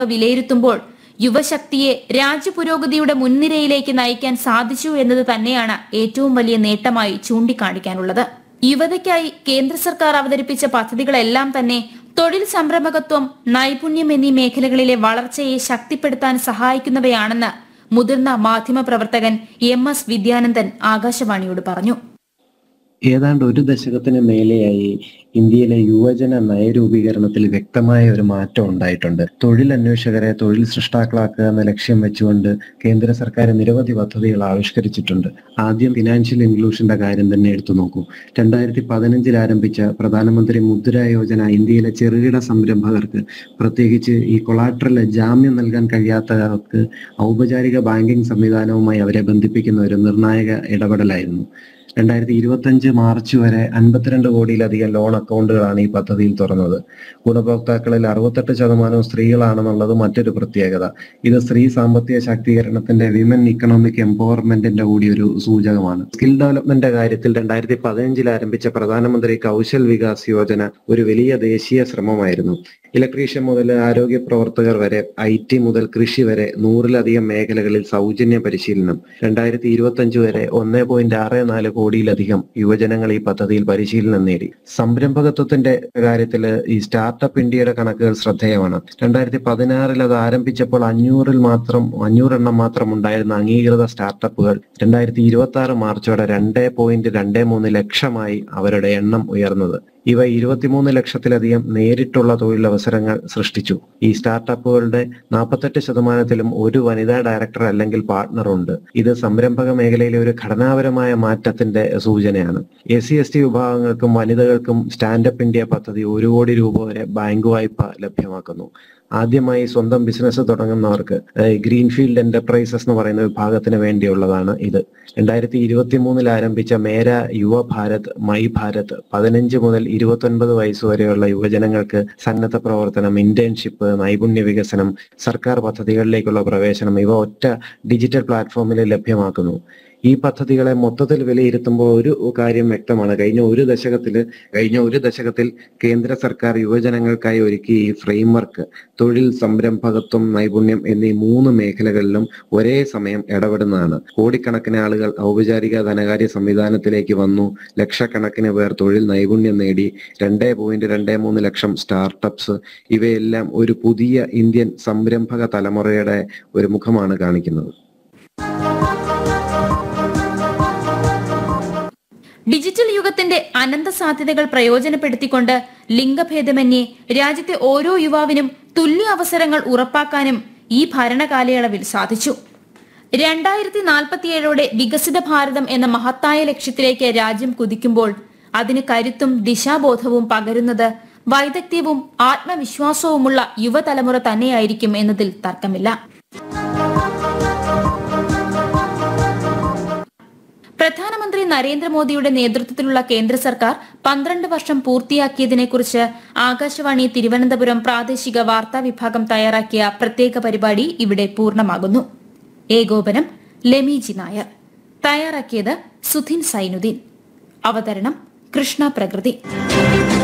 വിലയിരുത്തുമ്പോൾ യുവശക്തിയെ രാജ്യപുരോഗതിയുടെ മുൻനിരയിലേക്ക് നയിക്കാൻ സാധിച്ചു എന്നത് തന്നെയാണ് ഏറ്റവും വലിയ നേട്ടമായി ചൂണ്ടിക്കാണിക്കാനുള്ളത് യുവതയ്ക്കായി കേന്ദ്ര സർക്കാർ അവതരിപ്പിച്ച പദ്ധതികളെല്ലാം തന്നെ തൊഴിൽ സംരംഭകത്വം നൈപുണ്യം എന്നീ മേഖലകളിലെ വളർച്ചയെ ശക്തിപ്പെടുത്താൻ സഹായിക്കുന്നവയാണെന്ന് മുതിർന്ന മാധ്യമപ്രവർത്തകൻ എം എസ് വിദ്യാനന്ദൻ ആകാശവാണിയോട് പറഞ്ഞു ഏതാണ്ട് ഒരു ദശകത്തിന് മേലെയായി ഇന്ത്യയിലെ യുവജന നയരൂപീകരണത്തിൽ വ്യക്തമായ ഒരു മാറ്റം ഉണ്ടായിട്ടുണ്ട് തൊഴിൽ അന്വേഷകരെ തൊഴിൽ സൃഷ്ടാക്കളാക്കുക എന്ന ലക്ഷ്യം വെച്ചുകൊണ്ട് കേന്ദ്ര സർക്കാർ നിരവധി പദ്ധതികൾ ആവിഷ്കരിച്ചിട്ടുണ്ട് ആദ്യം ഫിനാൻഷ്യൽ ഇൻക്ലൂഷന്റെ കാര്യം തന്നെ എടുത്തു നോക്കൂ രണ്ടായിരത്തി പതിനഞ്ചിൽ ആരംഭിച്ച പ്രധാനമന്ത്രി മുദ്ര യോജന ഇന്ത്യയിലെ ചെറുകിട സംരംഭകർക്ക് പ്രത്യേകിച്ച് ഈ കൊളാട്രൽ ജാമ്യം നൽകാൻ കഴിയാത്തവർക്ക് ഔപചാരിക ബാങ്കിംഗ് സംവിധാനവുമായി അവരെ ബന്ധിപ്പിക്കുന്ന ഒരു നിർണായക ഇടപെടലായിരുന്നു രണ്ടായിരത്തി ഇരുപത്തഞ്ച് മാർച്ച് വരെ അൻപത്തിരണ്ട് കോടിയിലധികം ലോൺ അക്കൗണ്ടുകളാണ് ഈ പദ്ധതിയിൽ തുറന്നത് ഗുണഭോക്താക്കളിൽ അറുപത്തെട്ട് ശതമാനം സ്ത്രീകളാണെന്നുള്ളത് മറ്റൊരു പ്രത്യേകത ഇത് സ്ത്രീ സാമ്പത്തിക ശാക്തീകരണത്തിന്റെ വിമൻ ഇക്കണോമിക് എംപവർമെന്റിന്റെ കൂടി ഒരു സൂചകമാണ് സ്കിൽ ഡെവലപ്മെന്റ് കാര്യത്തിൽ രണ്ടായിരത്തി പതിനഞ്ചിൽ ആരംഭിച്ച പ്രധാനമന്ത്രി കൗശൽ വികാസ് യോജന ഒരു വലിയ ദേശീയ ശ്രമമായിരുന്നു ഇലക്ട്രീഷ്യൻ മുതൽ ആരോഗ്യ പ്രവർത്തകർ വരെ ഐ ടി മുതൽ കൃഷി വരെ നൂറിലധികം മേഖലകളിൽ സൗജന്യ പരിശീലനം രണ്ടായിരത്തി ഇരുപത്തി അഞ്ച് വരെ ഒന്ന് പോയിന്റ് ആറ് നാല് കോടിയിലധികം യുവജനങ്ങൾ ഈ പദ്ധതിയിൽ പരിശീലനം നേടി സംരംഭകത്വത്തിന്റെ കാര്യത്തിൽ ഈ സ്റ്റാർട്ടപ്പ് ഇന്ത്യയുടെ കണക്കുകൾ ശ്രദ്ധേയമാണ് രണ്ടായിരത്തി പതിനാറിൽ അത് ആരംഭിച്ചപ്പോൾ അഞ്ഞൂറിൽ മാത്രം അഞ്ഞൂറെണ്ണം മാത്രം ഉണ്ടായിരുന്ന അംഗീകൃത സ്റ്റാർട്ടപ്പുകൾ രണ്ടായിരത്തി ഇരുപത്തി ആറ് മാർച്ചോടെ രണ്ട് പോയിന്റ് രണ്ട് മൂന്ന് ലക്ഷമായി അവരുടെ എണ്ണം ഉയർന്നത് ഇവ ഇരുപത്തിമൂന്ന് ലക്ഷത്തിലധികം നേരിട്ടുള്ള തൊഴിലവസരങ്ങൾ സൃഷ്ടിച്ചു ഈ സ്റ്റാർട്ടപ്പുകളുടെ നാൽപ്പത്തെട്ട് ശതമാനത്തിലും ഒരു വനിതാ ഡയറക്ടർ അല്ലെങ്കിൽ പാർട്ണർ ഉണ്ട് ഇത് സംരംഭക മേഖലയിലെ ഒരു ഘടനാപരമായ മാറ്റത്തിന്റെ സൂചനയാണ് എസ് സി എസ് ടി വിഭാഗങ്ങൾക്കും വനിതകൾക്കും സ്റ്റാൻഡപ്പ് ഇന്ത്യ പദ്ധതി ഒരു കോടി രൂപ വരെ ബാങ്ക് വായ്പ ലഭ്യമാക്കുന്നു ആദ്യമായി സ്വന്തം ബിസിനസ് തുടങ്ങുന്നവർക്ക് ഗ്രീൻഫീൽഡ് എന്റർപ്രൈസസ് എന്ന് പറയുന്ന വിഭാഗത്തിന് വേണ്ടിയുള്ളതാണ് ഇത് രണ്ടായിരത്തി ഇരുപത്തി മൂന്നിൽ ആരംഭിച്ച മേര യുവ ഭാരത് മൈ ഭാരത് പതിനഞ്ച് മുതൽ ഇരുപത്തൊൻപത് വയസ്സ് വരെയുള്ള യുവജനങ്ങൾക്ക് സന്നദ്ധ പ്രവർത്തനം ഇന്റേൺഷിപ്പ് നൈപുണ്യ വികസനം സർക്കാർ പദ്ധതികളിലേക്കുള്ള പ്രവേശനം ഇവ ഒറ്റ ഡിജിറ്റൽ പ്ലാറ്റ്ഫോമിൽ ലഭ്യമാക്കുന്നു ഈ പദ്ധതികളെ മൊത്തത്തിൽ വിലയിരുത്തുമ്പോൾ ഒരു കാര്യം വ്യക്തമാണ് കഴിഞ്ഞ ഒരു ദശകത്തില് കഴിഞ്ഞ ഒരു ദശകത്തിൽ കേന്ദ്ര സർക്കാർ യുവജനങ്ങൾക്കായി ഒരുക്കിയ ഈ ഫ്രെയിംവർക്ക് തൊഴിൽ സംരംഭകത്വം നൈപുണ്യം എന്നീ മൂന്ന് മേഖലകളിലും ഒരേ സമയം ഇടപെടുന്നതാണ് കോടിക്കണക്കിന് ആളുകൾ ഔപചാരിക ധനകാര്യ സംവിധാനത്തിലേക്ക് വന്നു ലക്ഷക്കണക്കിന് പേർ തൊഴിൽ നൈപുണ്യം നേടി രണ്ട് പോയിന്റ് രണ്ട് മൂന്ന് ലക്ഷം സ്റ്റാർട്ടപ്സ് ഇവയെല്ലാം ഒരു പുതിയ ഇന്ത്യൻ സംരംഭക തലമുറയുടെ ഒരു മുഖമാണ് കാണിക്കുന്നത് ഡിജിറ്റൽ യുഗത്തിന്റെ അനന്ത സാധ്യതകൾ പ്രയോജനപ്പെടുത്തിക്കൊണ്ട് ലിംഗഭേദമന്യേ രാജ്യത്തെ ഓരോ യുവാവിനും തുല്യ അവസരങ്ങൾ ഉറപ്പാക്കാനും ഈ ഭരണകാലയളവിൽ സാധിച്ചു രണ്ടായിരത്തി നാൽപ്പത്തിയേഴോടെ വികസിത ഭാരതം എന്ന മഹത്തായ ലക്ഷ്യത്തിലേക്ക് രാജ്യം കുതിക്കുമ്പോൾ അതിന് കരുത്തും ദിശാബോധവും പകരുന്നത് വൈദഗ്ധ്യവും ആത്മവിശ്വാസവുമുള്ള യുവതലമുറ തന്നെയായിരിക്കും എന്നതിൽ തർക്കമില്ല പ്രധാനമന്ത്രി നരേന്ദ്രമോദിയുടെ നേതൃത്വത്തിലുള്ള കേന്ദ്ര സർക്കാർ പന്ത്രണ്ട് വർഷം പൂർത്തിയാക്കിയതിനെക്കുറിച്ച് ആകാശവാണി തിരുവനന്തപുരം പ്രാദേശിക വാർത്താ വിഭാഗം തയ്യാറാക്കിയ പ്രത്യേക പരിപാടി ഇവിടെ പൂർണ്ണമാകുന്നു ഏകോപനം ലെമിജി നായർ തയ്യാറാക്കിയത് സുധിൻ സൈനുദ്ദീൻ അവതരണം കൃഷ്ണ പ്രകൃതി